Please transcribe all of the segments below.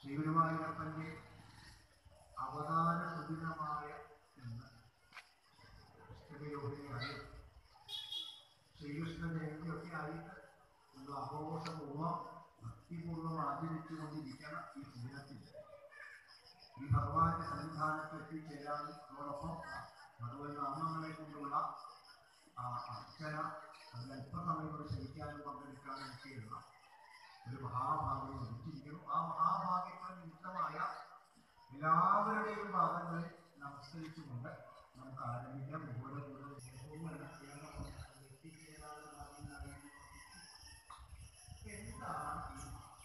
ശ്രീഗുരുവായൂരപ്പന്റെ അവതാര സുദിനമായ ഇന്ന് അഷ്ടമിയോഹിനിയായി ശ്രീകൃഷ്ണ ജയന്തിയൊക്കെ ആയിട്ട് നമ്മൾ ആഘോഷപൂർവ്വം ഭക്തിപൂർവ്വം ആചരിച്ചുകൊണ്ടിരിക്കുന്ന ഈ സുദിനത്തിൽ ഈ ഭഗവാന്റെ സന്നിധാനത്ത് എത്തിച്ചേരാനും അതോടൊപ്പം ഭഗവത് നാമങ്ങളെ കൊണ്ടുള്ള ആ അർച്ചന അതിൽ അല്പസമയം കൊണ്ട് ക്ഷണിക്കാനും പങ്കെടുക്കാനും ഒക്കെയുള്ള ഒരു മഹാഭാഗ്യം ലഭിച്ചിരിക്കുന്നു ആ മഹാഭാഗ്യത്തിന് നിമിത്തമായ എല്ലാവരുടെയും പാദങ്ങളിൽ നമസ്കരിച്ചുകൊണ്ട് നമുക്ക് ആരംഭിക്കാം മുകളിൽ കൂടുതൽ സ്നേഹവും അല്ല, എത്തിച്ചേരാനുള്ള ഭാഗ്യം എന്താണ് ഈ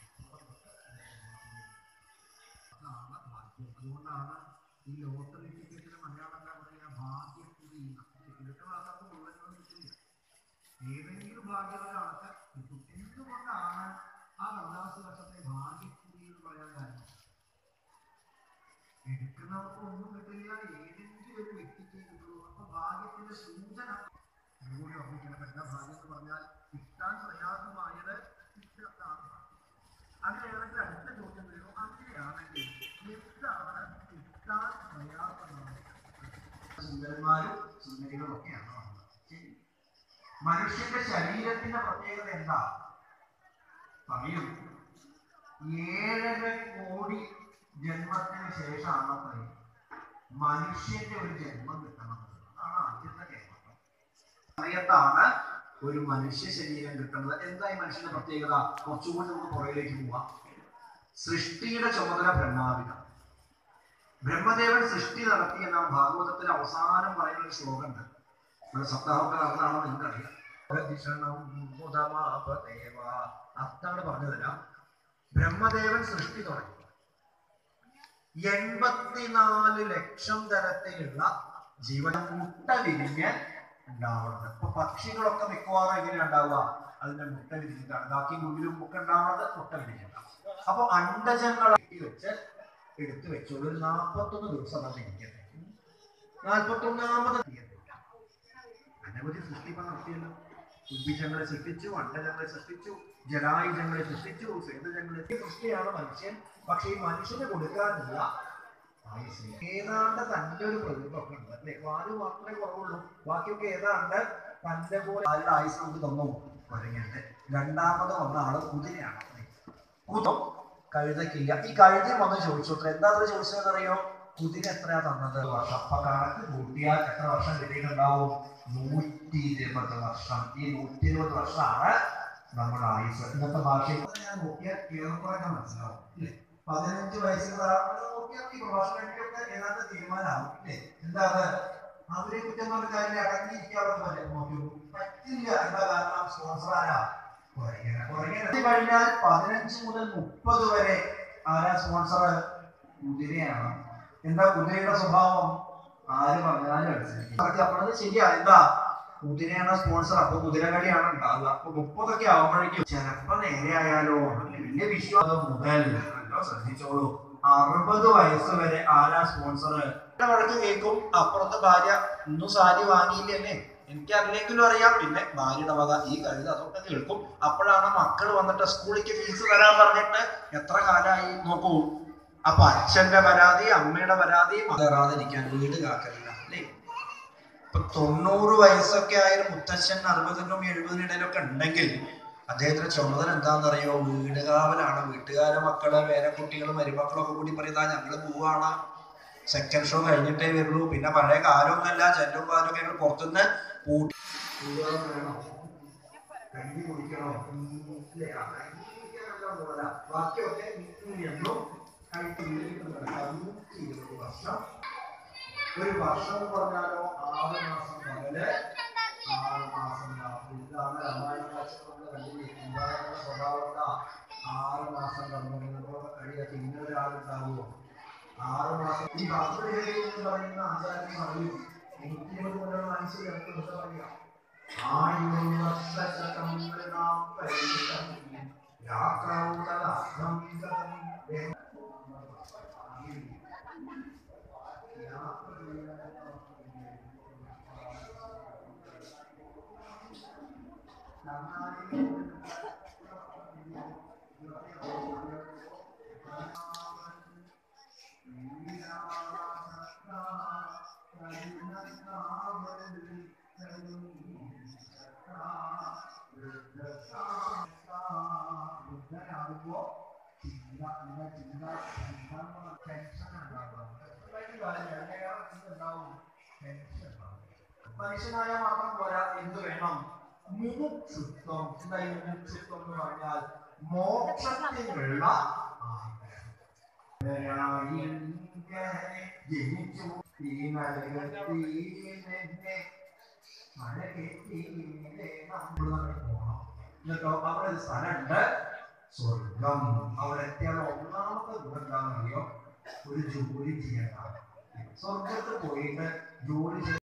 അതാണ് ഭാഗ്യം അതുകൊണ്ടാണ് ഈ ലോട്ടറി ടിക്കറ്റിന് മലയാളത്തിൽ പറയുന്ന ഭാഗ്യക്കുറി ഇതൊക്കെ ഭാഗത്ത് മുഴുവനൊന്നും കിട്ടില്ല ഏതെങ്കിലും ഭാഗ്യമുള്ളവർക്ക് കിട്ടും എന്തുകൊണ്ടാണ് ആ കടലാസ് വർഷത്തെ ഭാഗ്യക്കുറി എന്ന് പറയാൻ കാരണം എടുക്കുന്നവർക്ക് ഒന്നും കിട്ടില്ല ഏതെങ്കിലും ഒരു വ്യക്തിക്ക് കിട്ടുള്ളൂ അപ്പൊ ഭാഗ്യത്തിന്റെ സൂചന അതുകൂടി ഓർമ്മിക്കണം എന്താ ഭാഗ്യം എന്ന് പറഞ്ഞാൽ കിട്ടാൻ പ്രയാസമായത് കിട്ടാത്താണ് ഭാഗ്യം അങ്ങനെയാണെങ്കിൽ അടുത്ത ചോദ്യം വരുന്നു അങ്ങനെയാണെങ്കിൽ എന്താണ് കിട്ടാൻ പ്രയാസമായത് സുന്ദരന്മാരും സുന്ദരികളും ഒക്കെയാണ് വന്നത് ശരി മനുഷ്യന്റെ ശരീരത്തിന്റെ പ്രത്യേകത എന്താ പറയും ഏഴര കോടി ജന്മത്തിന് ശേഷമാണ് പറയും മനുഷ്യന്റെ ഒരു ജന്മം കിട്ടണം അതാണ് ആദ്യത്തെ കേരളം സമയത്താണ് ഒരു മനുഷ്യ ശരീരം കിട്ടുന്നത് എന്താ ഈ മനുഷ്യന്റെ പ്രത്യേകത കുറച്ചുകൂടി നമുക്ക് പുറകിലേക്ക് പോവാം സൃഷ്ടിയുടെ ചുമതല ബ്രഹ്മാവിനാണ് ബ്രഹ്മദേവൻ സൃഷ്ടി നടത്തി എന്നാണ് ഭാഗവതത്തിൽ അവസാനം പറയുന്ന ഒരു ശ്ലോകമുണ്ട് നമ്മുടെ സപ്താഹമൊക്കെ നടന്നാണോ നിങ്ങൾക്കറിയാം പ്രതിഷണം ബുധമാപദേവ അർത്ഥാണ് പറഞ്ഞു തരാം ബ്രഹ്മദേവൻ സൃഷ്ടി തുടങ്ങി എൺപത്തിനാല് ലക്ഷം തരത്തിലുള്ള ജീവൻ മുട്ട വിരിഞ്ഞ് ഉണ്ടാവുന്നത് ഇപ്പൊ പക്ഷികളൊക്കെ മിക്കവാറും എങ്ങനെ ഉണ്ടാവുക അതിന്റെ മുട്ട വിരിഞ്ഞിട്ടാണ് ബാക്കി മുള്ളിലും ഒക്കെ ഉണ്ടാവുന്നത് മുട്ട വിരിഞ്ഞിട്ടാണ് അപ്പൊ അണ്ടജങ്ങളെ വെച്ച് എടുത്തു വെച്ചോളൂ ഒരു നാൽപ്പത്തൊന്ന് ദിവസം അത് ഇരിക്കട്ടെ നാൽപ്പത്തൊന്നാമത് തീയതിയില്ല അനവധി സൃഷ്ടിപ്പ നടത്തിയല്ലോ ഉദ്ഭിജങ്ങളെ സൃഷ്ടിച്ചു അണ്ടജങ്ങളെ സൃഷ്ടിച്ചു ജലായുജങ്ങളെ സൃഷ്ടിച്ചു സേതുജങ്ങളെ സൃഷ്ടിയാണ് മനുഷ്യൻ പക്ഷെ ഈ മനുഷ്യന് കൊടുക്കാനുള്ള ആയുസ് ഏതാണ്ട് തന്റെ ഒരു പ്രതിഭൊക്കെ ഉണ്ട് അല്ലെ വാല് മാത്രമേ കുറവുള്ളൂ ബാക്കിയൊക്കെ ഏതാണ്ട് തന്റെ പോലെ ആരുടെ ആയുസ് നമുക്ക് തന്നു കുരങ്ങന്റെ രണ്ടാമത് വന്ന ആള് കുതിരയാണ് കുതം കഴുതക്കില്ല ഈ കഴുതി വന്ന് ചോദിച്ചു അത്ര എന്താ അത് ചോദിച്ചതെന്നറിയോ കുതിര എത്രയാ തന്നത് വർഷം അപ്പൊ കണക്ക് കൂട്ടിയാൽ എത്ര വർഷം കിട്ടിയിട്ടുണ്ടാവും നൂറ്റി ഇരുപത് വർഷം ഈ നൂറ്റി ഇരുപത് വർഷമാണ് നമ്മുടെ ആയുസ് ഇന്നത്തെ ഭാഷയിൽ ഞാൻ നോക്കിയാൽ ഏറെക്കുറെ മനസ്സിലാവും ഇല്ലേ പതിനഞ്ച് വയസ്സിൽ നോക്കിയാൽ ഈ പ്രഭാഷണത്തിലൊക്കെ ഏതാണ്ട് തീരുമാനമാവും ഇല്ലേ എന്താ അത് അവരെ കുറ്റം പറഞ്ഞ കാര്യം അടങ്ങിയിരിക്കാവുന്ന പോലെ നോക്കൂ പറ്റില്ല എന്താ കാരണം സ്പോൺസർ ആരാ കുറയ്ക്കണം കഴിഞ്ഞാൽ പതിനഞ്ച് മുതൽ മുപ്പത് വരെ ആരാ സ്പോൺസർ കുതിരയാണ് എന്താ കുതിരയുടെ സ്വഭാവം ആര് പറഞ്ഞാലും അനുസരിക്കും അപ്പോഴത് ശരിയാ എന്താ കുതിരയാണ് സ്പോൺസർ അപ്പൊ കുതിരകളിയാണ് ഉണ്ടാവുക അപ്പൊ മുപ്പതൊക്കെ ആവുമ്പോഴേക്കും ചിലപ്പോ നേരെ ആയാലോ വലിയ വിശ്വാസം മുതൽ നല്ലോ ശ്രദ്ധിച്ചോളൂ അറുപത് വയസ്സ് വരെ ആരാ സ്പോൺസർ വഴക്ക് കേൾക്കും അപ്പുറത്തെ ഭാര്യ ഇന്നും സാരി വാങ്ങിയില്ലല്ലേ എനിക്ക് അറിയില്ലെങ്കിലും അറിയാം പിന്നെ ഭാര്യയുടെ വക ഈ കഴുത അതൊക്കെ കേൾക്കും അപ്പോഴാണ് മക്കൾ വന്നിട്ട് സ്കൂളിലേക്ക് ഫീസ് തരാൻ പറഞ്ഞിട്ട് എത്ര കാലമായി നോക്കൂ അപ്പൊ അച്ഛന്റെ പരാതി അമ്മയുടെ പരാതി കയറാതിരിക്കാൻ വീട് കാക്കലില്ല അല്ലേ ഇപ്പൊ തൊണ്ണൂറ് വയസ്സൊക്കെ ആയ ഒരു മുത്തച്ഛൻ അറുപതിനും എഴുപതിനും ഇടയിലൊക്കെ ഉണ്ടെങ്കിൽ അദ്ദേഹത്തിന്റെ ചുമതല എന്താണെന്നറിയോ വീട് കാവലാണ് വീട്ടുകാരെ മക്കള് പേരക്കുട്ടികൾ മരുമക്കളൊക്കെ കൂടി പറയുന്ന ഞങ്ങള് പോവാണ് സെക്കൻഡ് ഷോ കഴിഞ്ഞിട്ടേ വരുള്ളൂ പിന്നെ പഴയ കാലമൊന്നല്ല ചെല്ലും കാലമൊക്കെ ഞങ്ങൾ പുറത്തുനിന്ന് കൂട്ടി കഞ്ഞി കുടിക്കണോ ഇല്ലേ? ആ, കഞ്ഞി കുടിക്കാനല്ല പോരാ. ബാക്കിയൊക്കെ നിന്നും കഴിച്ച് ജീവിക്കുന്നുണ്ട്. നൂറ്റി ഇരുപത് വർഷം ഒരു വർഷം എന്ന് പറഞ്ഞാലോ ആറ് മാസം മുതല് ആറ് മാസം രാത്രി ഇതാണ് രാമായണ ഭാഷ നമ്മൾ കണ്ടിരിക്കുന്നത് സ്വഭാവം എന്താ ആറ് മാസം കടന്നു കഴിയൊക്കെ ഇന്നൊരാളുണ്ടാവുമോ ആറ് മാസം ഈ ഭക്തദേവി എന്ന് പറയുന്ന ആചാര്യം പറയും നൂറ്റി ഇരുപത് കൊണ്ടുള്ള മനുഷ്യർ നമുക്ക് എന്താ പറയാ ആയിരം വർഷശതങ്ങൾ നാം പരിമിതം യാത്രൗതലഹം ഗതം ദേഹം യാത്ര ബുദ്ധനാകുമ്പോ ചിന്ത നിങ്ങളുടെ ചിന്ത ചിന്ത ടെൻഷൻ ഉണ്ടാകും ഉണ്ടാവും ടെൻഷൻ ഉണ്ടാവും മനുഷ്യനായ മാത്രം പോരാ എന്ത് വേണം മുമുക്ഷുത്വം എന്താ ഈ മുമുക്ഷുത്വം എന്ന് പറഞ്ഞാൽ മോക്ഷത്തിനുള്ള ആഗ്രഹം ഇങ്ങനെ ജനിച്ചു ഈ നരകത്തീനെ മഴ കെട്ടിയില്ലേ നമ്മൾ അങ്ങോട്ട് പോകണം എന്നിട്ടോ അവിടെ ഒരു സ്ഥലമുണ്ട് സ്വർഗം അവിടെ എത്തിയാൽ ഒന്നാമത്തെ ഗുണം എന്താണെന്നറിയോ ഒരു ജോലി ചെയ്യണം സ്വർഗത്ത് പോയിട്ട് ജോലി ചെയ്യ